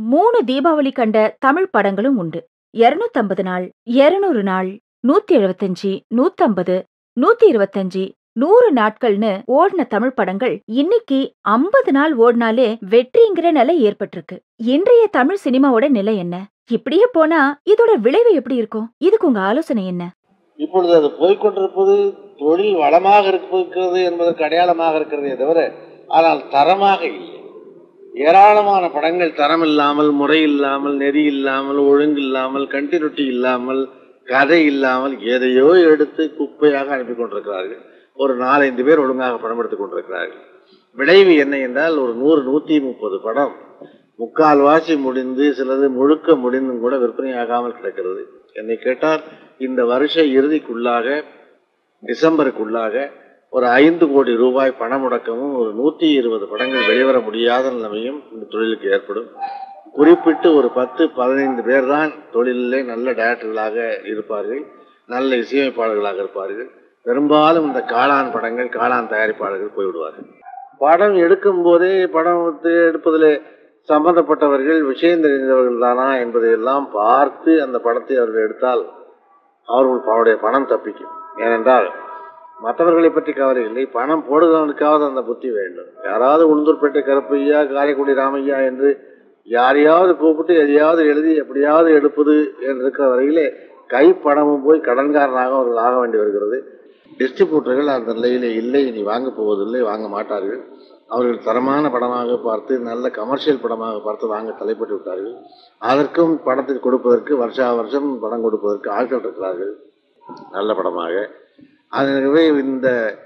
மூணு தீபாவளி கண்ட தமிழ் படங்களும் உண்டு இருநூத்தம்பது நாள் இருநூறு நாள் நூத்தி எழுபத்தஞ்சு நூத்தம்பது நூத்தி இருபத்தஞ்சு நூறு நாட்கள்னு ஓடின தமிழ் படங்கள் இன்னைக்கு ஐம்பது நாள் ஓடினாலே வெற்றிங்கிற நிலை ஏற்பட்டிருக்கு இன்றைய தமிழ் சினிமாவோட நிலை என்ன இப்படியே போனா இதோட விளைவு எப்படி இருக்கும் இதுக்கு உங்க ஆலோசனை என்ன இப்பொழுது அது போய்க்கொண்டிருப்பது தொழில் வளமாக இருக்கிறது என்பதற்கு அடையாளமாக இருக்கிறதே தவிர ஆனால் தரமாக இல்லை ஏராளமான படங்கள் தரம் இல்லாமல் முறை இல்லாமல் நெறி இல்லாமல் ஒழுங்கு இல்லாமல் கண்டினியூட்டி இல்லாமல் கதை இல்லாமல் எதையோ எடுத்து குப்பையாக அனுப்பி கொண்டிருக்கிறார்கள் ஒரு நாலஞ்சு பேர் ஒழுங்காக படம் எடுத்துக் கொண்டிருக்கிறார்கள் விளைவு என்ன என்றால் ஒரு நூறு நூற்றி முப்பது படம் முக்கால்வாசி முடிந்து சிலது முழுக்க முடிந்தும் கூட விற்பனையாகாமல் கிடக்கிறது என்னை கேட்டால் இந்த வருஷ இறுதிக்குள்ளாக டிசம்பருக்குள்ளாக ஒரு ஐந்து கோடி ரூபாய் பண முடக்கமும் ஒரு நூற்றி இருபது படங்கள் வெளிவர முடியாத நிலைமையும் இந்த தொழிலுக்கு ஏற்படும் குறிப்பிட்டு ஒரு பத்து பதினைந்து பேர் தான் தொழிலிலே நல்ல டைரக்டர்களாக இருப்பார்கள் நல்ல இசையமைப்பாளர்களாக இருப்பார்கள் பெரும்பாலும் இந்த காளான் படங்கள் காளான் தயாரிப்பாளர்கள் போய்விடுவார்கள் படம் எடுக்கும் போதே படம் எடுப்பதில் சம்பந்தப்பட்டவர்கள் விஷயம் தெரிந்தவர்கள் தானா என்பதையெல்லாம் பார்த்து அந்த படத்தை அவர்கள் எடுத்தால் அவர்கள் அவருடைய பணம் தப்பிக்கும் ஏனென்றால் மற்றவர்களை பற்றி கவலை இல்லை பணம் போடுகிறவனுக்காவது அந்த புத்தி வேண்டும் யாராவது உளுந்தூர்பேட்டை கருப்பையா காரைக்குடி ராமையா என்று யாரையாவது கூப்பிட்டு எதையாவது எழுதி எப்படியாவது எடுப்பது என்று இருக்கிற வரையிலே கைப்பணமும் போய் கடன்காரனாக அவர்கள் ஆக வேண்டி வருகிறது டிஸ்ட்ரிபியூட்டர்கள் அந்த நிலையிலே இல்லை இனி வாங்க போவதில்லை வாங்க மாட்டார்கள் அவர்கள் தரமான படமாக பார்த்து நல்ல கமர்ஷியல் படமாக பார்த்து வாங்க தலைப்பட்டு விட்டார்கள் அதற்கும் படத்தை கொடுப்பதற்கு வருஷா வருஷம் படம் கொடுப்பதற்கு ஆட்கள் இருக்கிறார்கள் நல்ல படமாக ஆகவே இந்த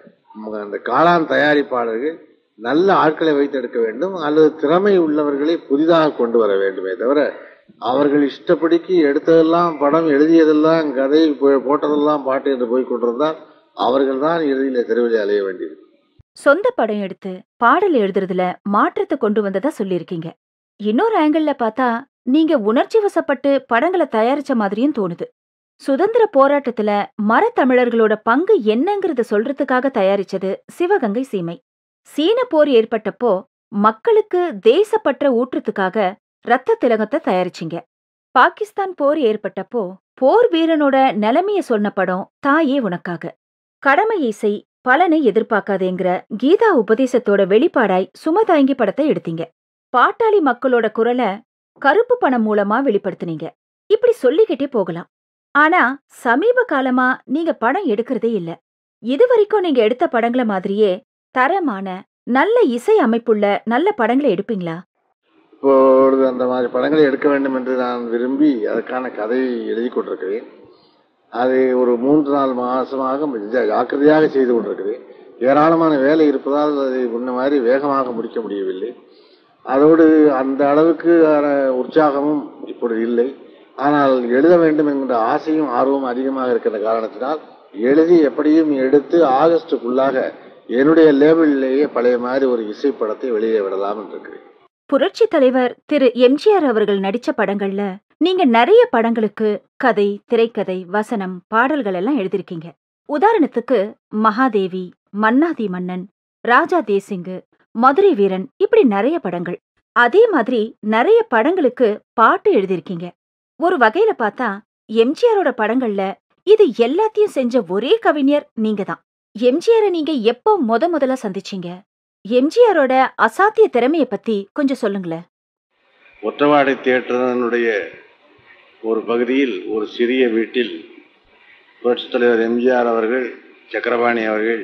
அந்த காளான் தயாரிப்பாளர்கள் நல்ல ஆட்களை வைத்து எடுக்க வேண்டும் அல்லது திறமை உள்ளவர்களை புதிதாக கொண்டு வர வேண்டுமே தவிர அவர்கள் இஷ்டப்படிக்கு எடுத்ததெல்லாம் படம் எழுதியதெல்லாம் கதை போட்டதெல்லாம் பாட்டு என்று போய் கொண்டிருந்தால் அவர்கள் தான் இறுதியில் தெருவிலே அலைய வேண்டியது சொந்த படம் எடுத்து பாடல் எழுதுறதுல மாற்றத்தை கொண்டு வந்ததா சொல்லியிருக்கீங்க இன்னொரு ஆங்கிள் பார்த்தா நீங்க உணர்ச்சி வசப்பட்டு படங்களை தயாரிச்ச மாதிரியும் தோணுது சுதந்திர போராட்டத்துல மரத்தமிழர்களோட பங்கு என்னங்கறத சொல்றதுக்காக தயாரிச்சது சிவகங்கை சீமை சீன போர் ஏற்பட்டப்போ மக்களுக்கு தேசப்பற்ற ஊற்றுறதுக்காக ரத்த திலகத்தை தயாரிச்சிங்க பாகிஸ்தான் போர் ஏற்பட்டப்போ போர் வீரனோட நிலைமைய சொன்ன படம் தாயே உனக்காக கடமை இசை பலனை எதிர்பார்க்காதேங்கிற கீதா உபதேசத்தோட வெளிப்பாடாய் சுமதாங்கி படத்தை எடுத்தீங்க பாட்டாளி மக்களோட குரலை கருப்பு பணம் மூலமா வெளிப்படுத்துனீங்க இப்படி சொல்லிக்கிட்டே போகலாம் ஆனா சமீப காலமா நீங்க படம் எடுக்கிறதே இல்ல இதுவரைக்கும் நீங்க எடுத்த படங்களை மாதிரியே தரமான நல்ல இசை அமைப்புள்ள நல்ல படங்களை எடுப்பீங்களா இப்பொழுது அந்த மாதிரி படங்களை எடுக்க வேண்டும் என்று நான் விரும்பி அதற்கான கதையை எழுதி கொண்டிருக்கிறேன் அதை ஒரு மூன்று நாலு மாசமாக ஜாக்கிரதையாக செய்து கொண்டிருக்கிறேன் ஏராளமான வேலை இருப்பதால் அதை முன்ன மாதிரி வேகமாக முடிக்க முடியவில்லை அதோடு அந்த அளவுக்கு உற்சாகமும் இப்பொழுது இல்லை ஆனால் எழுத வேண்டும் என்கிற ஆசையும் ஆர்வம் அதிகமாக இருக்கிற காரணத்தினால் எழுதி எப்படியும் எடுத்து ஆகஸ்டுக்குள்ளாக என்னுடைய லேபிளிலேயே பழைய மாதிரி ஒரு இசை படத்தை வெளியே விடலாம் என்று இருக்கிறேன் புரட்சி தலைவர் திரு எம்ஜிஆர் அவர்கள் நடிச்ச படங்கள்ல நீங்க நிறைய படங்களுக்கு கதை திரைக்கதை வசனம் பாடல்கள் எல்லாம் எழுதிருக்கீங்க உதாரணத்துக்கு மகாதேவி மன்னாதி மன்னன் ராஜா தேசிங்கு மதுரை வீரன் இப்படி நிறைய படங்கள் அதே மாதிரி நிறைய படங்களுக்கு பாட்டு எழுதிருக்கீங்க ஒரு வகையில பார்த்தா எம்ஜிஆரோட படங்கள்ல இது எல்லாத்தையும் செஞ்ச ஒரே கவிஞர் நீங்க தான் எம்ஜிஆரை நீங்க எப்போ முத முதல்ல சந்திச்சீங்க எம்ஜிஆரோட அசாத்திய திறமைய பத்தி கொஞ்சம் சொல்லுங்களேன் ஒற்றவாடை தியேட்டரனுடைய ஒரு பகுதியில் ஒரு சிறிய வீட்டில் புரட்சித் தலைவர் எம்ஜிஆர் அவர்கள் சக்கரபாணி அவர்கள்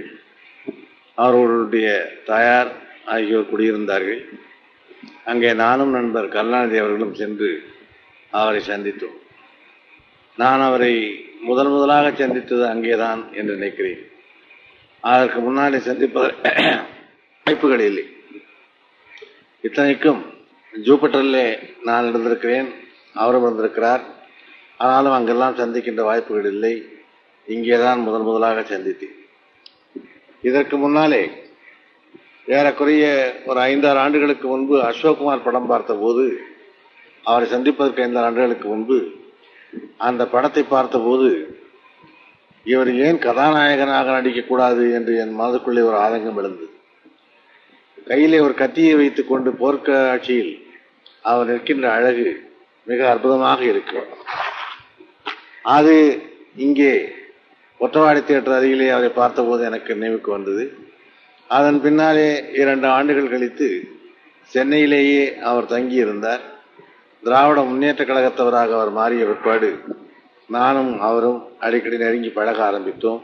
அவர்களுடைய தாயார் ஆகியோர் குடியிருந்தார்கள் அங்கே நானும் நண்பர் கருணாநிதி அவர்களும் சென்று அவரை சந்தித்தோம் நான் அவரை முதன் முதலாக சந்தித்தது அங்கேதான் என்று நினைக்கிறேன் அதற்கு முன்னாடி சந்திப்பதற்கு வாய்ப்புகள் இல்லை இத்தனைக்கும் ஜூபிட்டரிலே நான் இருந்திருக்கிறேன் அவரும் இருந்திருக்கிறார் ஆனாலும் அங்கெல்லாம் சந்திக்கின்ற வாய்ப்புகள் இல்லை இங்கேதான் முதன் முதலாக சந்தித்தேன் இதற்கு முன்னாலே ஏறக்குறைய ஒரு ஐந்தாறு ஆண்டுகளுக்கு முன்பு அசோக்குமார் படம் பார்த்தபோது அவரை சந்திப்பதற்கு ஐந்தாறு ஆண்டுகளுக்கு முன்பு அந்த படத்தை பார்த்தபோது இவர் ஏன் கதாநாயகனாக நடிக்கக்கூடாது என்று என் மனதுக்குள்ளே ஒரு ஆதங்கம் எழுந்தது கையிலே ஒரு கத்தியை வைத்துக் கொண்டு போர்க்காட்சியில் அவர் நிற்கின்ற அழகு மிக அற்புதமாக இருக்கும் அது இங்கே ஒற்றவாடி தியேட்டர் அருகிலே அவரை பார்த்தபோது எனக்கு நினைவுக்கு வந்தது அதன் பின்னாலே இரண்டு ஆண்டுகள் கழித்து சென்னையிலேயே அவர் தங்கியிருந்தார் திராவிட முன்னேற்ற கழகத்தவராக அவர் மாறிய பிற்பாடு நானும் அவரும் அடிக்கடி நெருங்கி பழக ஆரம்பித்தோம்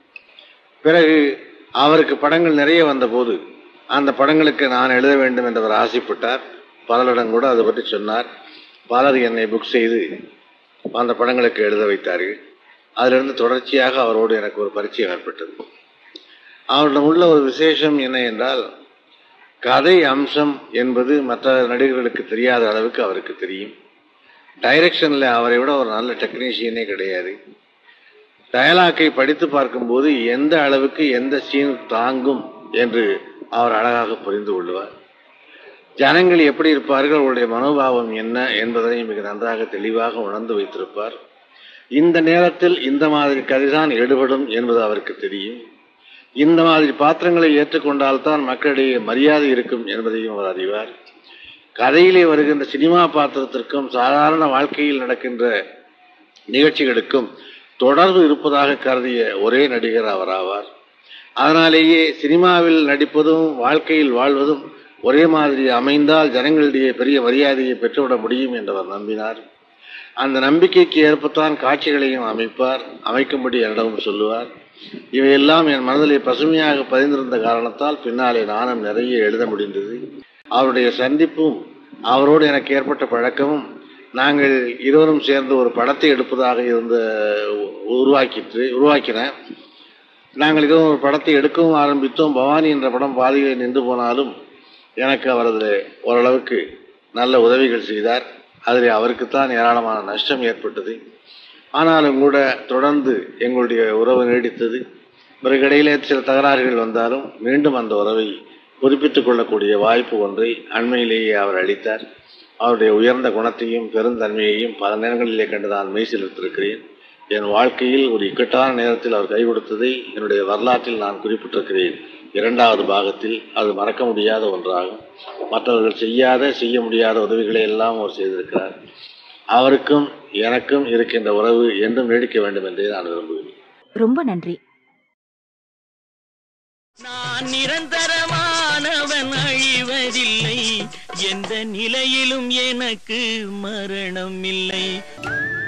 பிறகு அவருக்கு படங்கள் நிறைய வந்தபோது அந்த படங்களுக்கு நான் எழுத வேண்டும் என்று அவர் ஆசைப்பட்டார் பலரிடம் கூட அதை பற்றி சொன்னார் பலர் என்னை புக் செய்து அந்த படங்களுக்கு எழுத வைத்தார்கள் அதிலிருந்து தொடர்ச்சியாக அவரோடு எனக்கு ஒரு பரிச்சயம் ஏற்பட்டது அவரிடம் உள்ள ஒரு விசேஷம் என்ன என்றால் கதை அம்சம் என்பது மற்ற நடிகர்களுக்கு தெரியாத அளவுக்கு அவருக்கு தெரியும் டைரக்ஷன்ல அவரை விட ஒரு நல்ல டெக்னீஷியனே கிடையாது டயலாக்கை படித்து பார்க்கும்போது எந்த அளவுக்கு எந்த சீன் தாங்கும் என்று அவர் அழகாக புரிந்து கொள்வார் ஜனங்கள் எப்படி இருப்பார்கள் அவருடைய மனோபாவம் என்ன என்பதனை மிக நன்றாக தெளிவாக உணர்ந்து வைத்திருப்பார் இந்த நேரத்தில் இந்த மாதிரி கதைதான் எடுபடும் என்பது அவருக்கு தெரியும் இந்த மாதிரி பாத்திரங்களை ஏற்றுக்கொண்டால்தான் மக்களிடையே மரியாதை இருக்கும் என்பதையும் அவர் அறிவார் கதையிலே வருகின்ற சினிமா பாத்திரத்திற்கும் சாதாரண வாழ்க்கையில் நடக்கின்ற நிகழ்ச்சிகளுக்கும் தொடர்பு இருப்பதாக கருதிய ஒரே நடிகர் அவர் ஆவார் அதனாலேயே சினிமாவில் நடிப்பதும் வாழ்க்கையில் வாழ்வதும் ஒரே மாதிரி அமைந்தால் ஜனங்களிடையே பெரிய மரியாதையை பெற்றுவிட முடியும் என்று அவர் நம்பினார் அந்த நம்பிக்கைக்கு ஏற்பத்தான் காட்சிகளையும் அமைப்பார் அமைக்கும்படி என்னிடமும் சொல்லுவார் இவையெல்லாம் என் மனதிலே பசுமையாக பதிந்திருந்த காரணத்தால் பின்னாலே நானும் நிறைய எழுத முடிந்தது அவருடைய சந்திப்பும் அவரோடு எனக்கு ஏற்பட்ட பழக்கமும் நாங்கள் இருவரும் சேர்ந்து ஒரு படத்தை எடுப்பதாக இருந்த உருவாக்கிட்டு உருவாக்கினேன் நாங்கள் இதுவும் ஒரு படத்தை எடுக்கவும் ஆரம்பித்தோம் பவானி என்ற படம் பாதியிலே நின்று போனாலும் எனக்கு அவரது ஓரளவுக்கு நல்ல உதவிகள் செய்தார் அதில் அவருக்குத்தான் ஏராளமான நஷ்டம் ஏற்பட்டது ஆனாலும் கூட தொடர்ந்து எங்களுடைய உறவு நீடித்தது பிறகு இடையிலே சில தகராறுகள் வந்தாலும் மீண்டும் அந்த உறவை புதுப்பித்துக் கொள்ளக்கூடிய வாய்ப்பு ஒன்றை அண்மையிலேயே அவர் அளித்தார் அவருடைய உயர்ந்த குணத்தையும் பெருந்தன்மையையும் பல நேரங்களிலே கண்டு நான் மெய்சிலிருத்திருக்கிறேன் என் வாழ்க்கையில் ஒரு இக்கட்டான நேரத்தில் அவர் கை கொடுத்ததை என்னுடைய வரலாற்றில் நான் குறிப்பிட்டிருக்கிறேன் இரண்டாவது பாகத்தில் அது மறக்க முடியாத ஒன்றாகும் மற்றவர்கள் செய்யாத செய்ய முடியாத உதவிகளை எல்லாம் அவர் செய்திருக்கிறார் அவருக்கும் எனக்கும் இருக்கின்ற உறவு என்றும் நீடிக்க வேண்டும் என்றே நான் விரும்புகிறேன் ரொம்ப நன்றி நான் நிரந்தரமானவன் அழிவதில்லை எந்த நிலையிலும் எனக்கு மரணம் இல்லை